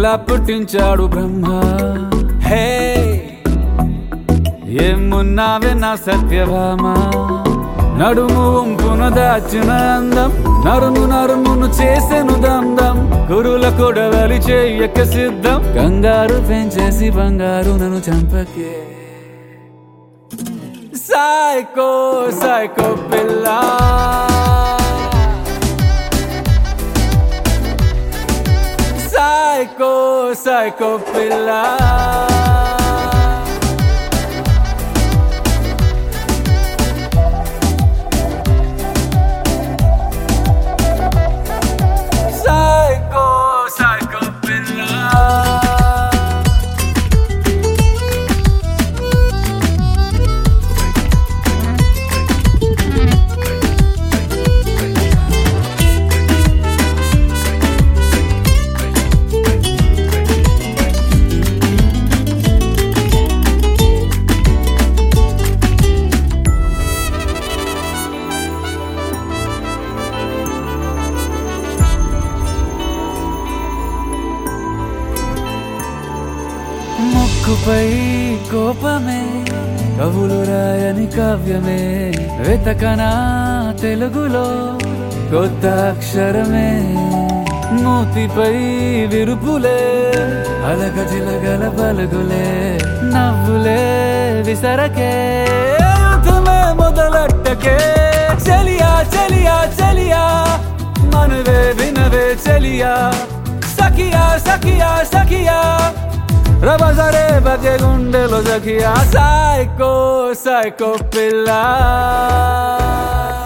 ఎలా పుట్టించాడు బ్రహ్మ హే ఏమున్నావే నా సత్యభామ నడుము వంపున దాచిన అందం నరుము నరుమును చేసెను దందం గురుల కొడవలి చెయ్యక సిద్ధం కంగారు పెంచేసి బంగారు నన్ను చంపకే సైకో సైకో పిల్ల సైకో సైకో పిల్ల సైకో సైకో పిల్ల ముక్కుపై కోపమే కవులు రాయని కావ్యమే వెతకనా తెలుగులో కొత్త అక్షరమే మూతిపై విరుపులే అలగ జిలగల పలుగులే నవ్వులే విసరకే యుద్ధమే మొదలట్టకే చలియా చలియా చలియా మనవే వినవే చలియా సఖియా సఖియా సఖియా రబజరే బజే గుండెలో జఖియా సైకో సైకో పిల్ల